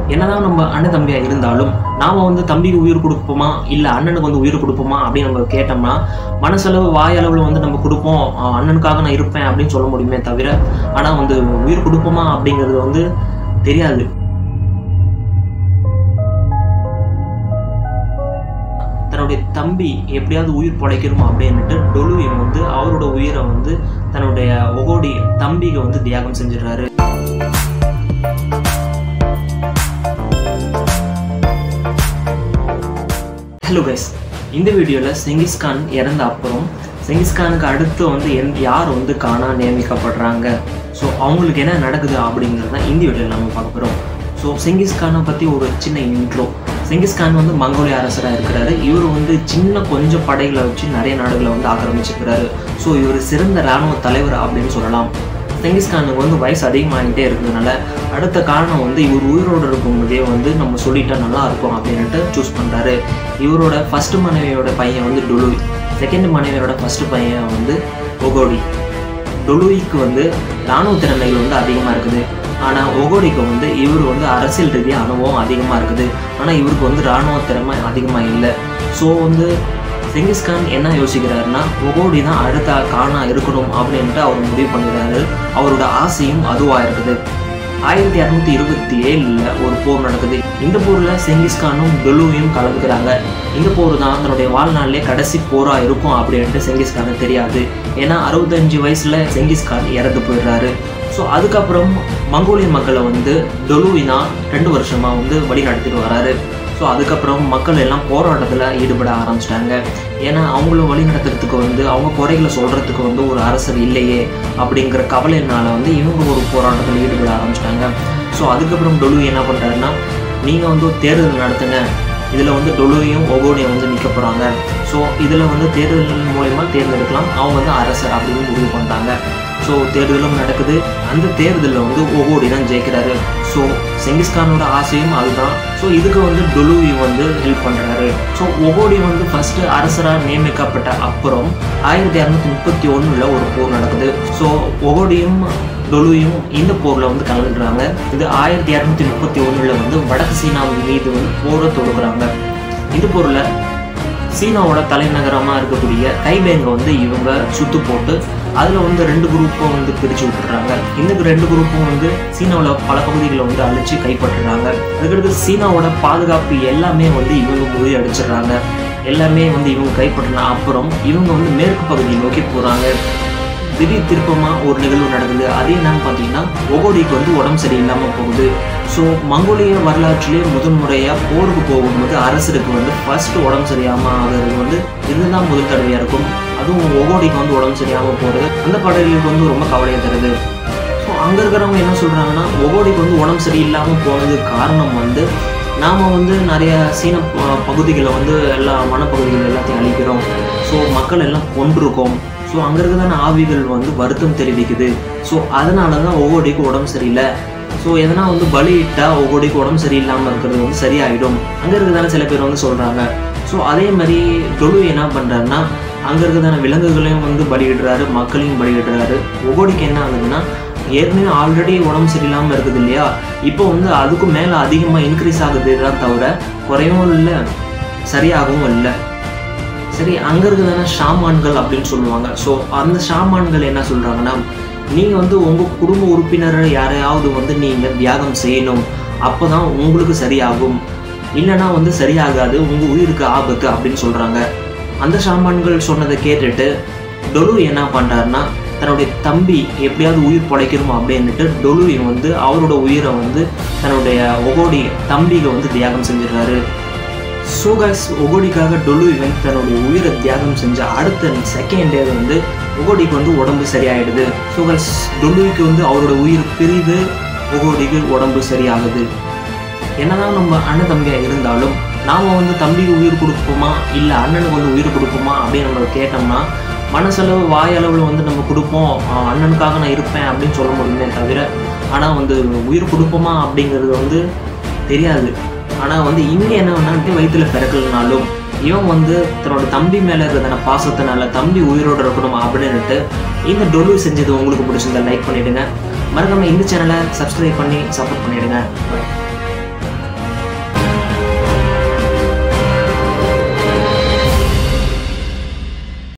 என்னதான் நம்ம அண்ணன் தம்பியா இருந்தாலும் நாம வந்து தம்பிக்கு உயிர் கொடுப்போமா இல்ல அண்ணனுக்கு வந்து உயிர் கொடுப்போமா அப்படின்னு நம்ம கேட்டோம்னா மனசளவு வாயளவுல வந்து நம்ம கொடுப்போம் ஆஹ் அண்ணனுக்காக நான் இருப்பேன் அப்படின்னு சொல்ல முடியுமே தவிர ஆனா வந்து உயிர் கொடுப்போமா அப்படிங்கிறது வந்து தெரியாது தன்னுடைய தம்பி எப்படியாவது உயிர் பிழைக்கணும் அப்படின்னுட்டு டொலுவின் வந்து அவரோட உயிரை வந்து தன்னுடைய ஒகோடி தம்பிக்கு வந்து தியாகம் செஞ்சிடுறாரு ஹலோ கைஸ் இந்த வீடியோவில் செங்கிஸ்கான் இறந்த அப்புறம் செங்கிஸ்கானுக்கு அடுத்து வந்து எந் யார் வந்து காணா நியமிக்கப்படுறாங்க ஸோ அவங்களுக்கு என்ன நடக்குது அப்படிங்கிறது தான் இந்த வீடியோவில் நம்ம பார்க்க போகிறோம் ஸோ செங்கிஸ்கானை பற்றி ஒரு சின்ன இன்ட்ரோ செங்கிஸ்கான் வந்து மங்கோலிய அரசராக இருக்கிறாரு இவர் வந்து சின்ன கொஞ்சம் படைகளை வச்சு நிறைய நாடுகளை வந்து ஆக்கிரமிச்சிருக்கிறாரு ஸோ இவர் சிறந்த இராணுவ தலைவர் அப்படின்னு சொல்லலாம் செங்கிஸ்கானுக்கு வந்து வயசு அதிகமாகிட்டே இருக்கிறதுனால அடுத்த காரணம் வந்து இவர் உயிரோடு இருக்கும்போதே வந்து நம்ம சொல்லிட்டா நல்லா இருக்கும் அப்படின்ட்டு சூஸ் பண்ணுறாரு இவரோட ஃபர்ஸ்ட் மனைவியோட பையன் வந்து டுலுய் செகண்ட் மனைவியோட ஃபர்ஸ்ட் பையன் வந்து ஒகோடி டொலுய்க்கு வந்து இராணுவ திறமைகள் வந்து அதிகமாக இருக்குது ஆனால் ஒகோடிக்கு வந்து இவர் வந்து அரசியல் ரீதியாக அனுபவம் அதிகமாக இருக்குது ஆனால் இவருக்கு வந்து இராணுவ திறமை அதிகமாக இல்லை ஸோ வந்து செங்கிஸ்கான் என்ன யோசிக்கிறாருன்னா ஒகோடி தான் அடுத்த காணா இருக்கணும் அப்படின்ட்டு அவர் முடிவு பண்ணிடுறாரு அவரோட ஆசையும் அதுவாக இருக்குது ஆயிரத்தி இரநூத்தி இருபத்தி ஏழில் ஒரு போர் நடக்குது இந்த போரில் செங்கிஸ்கானும் டொலுவையும் கலந்துக்கிறாங்க இந்த போர் தான் தன்னுடைய வாழ்நாளிலே கடைசி போராக இருக்கும் அப்படின்ட்டு செங்கிஸ்கானுக்கு தெரியாது ஏன்னா அறுபத்தஞ்சு வயசில் செங்கிஸ்கான் இறந்து போயிடுறாரு ஸோ அதுக்கப்புறம் மங்கோலிய மக்களை வந்து டொலுவினா ரெண்டு வருஷமாக வந்து வழி நடத்திட்டு வராரு ஸோ அதுக்கப்புறம் மக்கள் எல்லாம் போராட்டத்தில் ஈடுபட ஆரம்பிச்சிட்டாங்க ஏன்னா அவங்கள வழி நடத்துறதுக்கு வந்து அவங்க குறைகளை சொல்கிறதுக்கு வந்து ஒரு அரசர் இல்லையே அப்படிங்கிற கவலையினால வந்து இவங்க ஒரு போராட்டத்தில் ஈடுபட ஆரம்பிச்சிட்டாங்க ஸோ அதுக்கப்புறம் டொலு என்ன பண்ணுறாருன்னா நீங்கள் வந்து ஒரு தேர்தல் நடத்துங்க இதில் வந்து டொலுவையும் ஒகோடியும் வந்து நிற்க போகிறாங்க ஸோ இதில் வந்து தேர்தல் மூலயமா தேர்ந்தெடுக்கலாம் அவங்க வந்து அரசர் அப்படின்னு முடிவு பண்ணிட்டாங்க ஸோ தேர்தலும் நடக்குது அந்த தேர்தலில் வந்து ஒகோடி தான் ஜெயிக்கிறாரு ஸோ செங்கிஸ்கானோட ஆசையும் அதுதான் ஸோ இதுக்கு வந்து டொலுவி வந்து ஹெல்ப் பண்ணுறாரு ஸோ ஒகோடி வந்து ஃபஸ்ட்டு அரசராக நியமிக்கப்பட்ட அப்புறம் ஆயிரத்தி இரநூத்தி முப்பத்தி ஒன்றில் ஒரு போர் நடக்குது ஸோ ஒகோடியும் டொலுயும் இந்த போரில் வந்து கலந்துடுறாங்க இது ஆயிரத்தி இரநூத்தி முப்பத்தி ஒன்றில் வந்து வடக்கு சீனாவின் மீது வந்து போரை தொடுக்குறாங்க இந்த போரில் சீனாவோட தலைநகரமாக இருக்கக்கூடிய கைபேங்கை வந்து இவங்க சுத்து போட்டு அதில் வந்து ரெண்டு குரூப்பும் வந்து பிரித்து விட்டுறாங்க இந்த ரெண்டு குரூப்பும் வந்து சீனாவில் பல பகுதிகளை வந்து அழிச்சு கைப்பற்றுறாங்க அதுக்கடுத்து சீனாவோட பாதுகாப்பு எல்லாமே வந்து இவங்க முறியடிச்சிடுறாங்க எல்லாமே வந்து இவங்க கைப்பற்றின அப்புறம் இவங்க வந்து மேற்கு பகுதியை நோக்கி போகிறாங்க திடீர் திருப்பமாக ஒரு நிகழ்வு நடக்குது அது என்னன்னு பார்த்தீங்கன்னா ஒகோடிக்கு வந்து உடம்பு சரியில்லாமல் போகுது ஸோ மங்கோலிய வரலாற்றிலே முதல் முறையாக போருக்கு போகும்போது அரசருக்கு வந்து ஃபர்ஸ்ட் உடம்பு சரியாமல் ஆகிறது வந்து இதுதான் முதல் தடவையாக இருக்கும் அதுவும் ஒகோடிக்கு வந்து உடம்பு சரியாமல் போகிறது அந்த படைகளுக்கு வந்து ரொம்ப கவலையை தருது ஸோ அங்கே இருக்கிறவங்க என்ன சொல்கிறாங்கன்னா ஒகோடிக்கு வந்து உடம்பு சரியில்லாமல் போனதுக்கு காரணம் வந்து நாம் வந்து நிறைய சீன ப- பகுதிகளை வந்து எல்லா வனப்பகுதிகள் எல்லாத்தையும் அழிக்கிறோம் ஸோ மக்கள் எல்லாம் கொண்டிருக்கோம் ஸோ அங்கே இருக்கிறதான ஆவிகள் வந்து வருத்தம் தெரிவிக்குது ஸோ அதனால தான் ஒவ்வொடிக்கு உடம்பு சரியில்லை ஸோ எதனா வந்து பலியிட்டா ஒவ்வொடிக்கு உடம்பு சரியில்லாமல் இருக்கிறது வந்து சரியாயிடும் அங்கே இருக்கிறதான சில பேர் வந்து சொல்கிறாங்க ஸோ அதே மாதிரி டொலு என்ன பண்ணுறாருன்னா அங்கே இருக்கிறதான விலங்குகளையும் வந்து பலியிடுறாரு மக்களையும் பலியிடுறாரு ஒவ்வொடிக்கு என்ன ஆகுதுன்னா ஏற்கனவே ஆல்ரெடி உடம்பு சரியில்லாமல் இருக்குது இல்லையா இப்போ வந்து அதுக்கும் மேலே அதிகமாக இன்க்ரீஸ் ஆகுது தான் தவிர குறையவும் இல்லை சரியாகவும் இல்லை சரி அங்கே இருக்கிறதான ஷாமான்கள் அப்படின்னு சொல்லுவாங்க ஸோ அந்த ஷாமான்கள் என்ன சொல்கிறாங்கன்னா நீங்கள் வந்து உங்கள் குடும்ப உறுப்பினரை யாரையாவது வந்து நீங்கள் தியாகம் செய்யணும் அப்போ தான் உங்களுக்கு சரியாகும் இல்லைன்னா வந்து சரியாகாது உங்கள் உயிருக்கு ஆபத்து அப்படின்னு சொல்கிறாங்க அந்த ஷாமான்கள் சொன்னதை கேட்டுட்டு டொலு என்ன பண்ணுறாருன்னா தன்னுடைய தம்பி எப்படியாவது உயிர் பிழைக்கணும் அப்படின்னுட்டு டொலுவி வந்து அவரோட உயிரை வந்து தன்னுடைய ஒகோடி தம்பிக்கு வந்து தியாகம் செஞ்சிடுறாரு சோகாஸ் ஒகோடிக்காக டொலு இவன் தன்னுடைய உயிரை தியாகம் செஞ்ச அடுத்த செகண்டே வந்து ஒகோடிக்கு வந்து உடம்பு சரியாயிடுது சோகாஸ் டொலுவிக்கு வந்து அவரோட உயிர் பிரிது ஒகோடிக்கு உடம்பு சரியாகுது என்னதான் நம்ம அண்ணன் தம்பியா இருந்தாலும் நாம வந்து தம்பிக்கு உயிர் கொடுப்போமா இல்லை அண்ணனுக்கு வந்து உயிர் கொடுப்போமா அப்படின்னு நம்ம கேட்டோம்னா மனசளவு வாயளவில் வந்து நம்ம கொடுப்போம் ஆஹ் அண்ணனுக்காக நான் இருப்பேன் அப்படின்னு சொல்ல முடியுமே தவிர ஆனால் வந்து உயிர் கொடுப்போமா அப்படிங்கிறது வந்து தெரியாது ஆனால் வந்து இங்கே என்ன வேணாட்டு வயிற்றுல பிறக்கலனாலும் இவன் வந்து தன்னோட தம்பி மேலே இருக்கிறதான பாசத்தினால தம்பி உயிரோடு இருக்கணும் அப்படின்னுட்டு இந்த டொலு செஞ்சது உங்களுக்கு பிடிச்சிருந்தா லைக் பண்ணிவிடுங்க மறக்காம இந்த சேனலை சப்ஸ்கிரைப் பண்ணி சப்போர்ட் பண்ணிவிடுங்க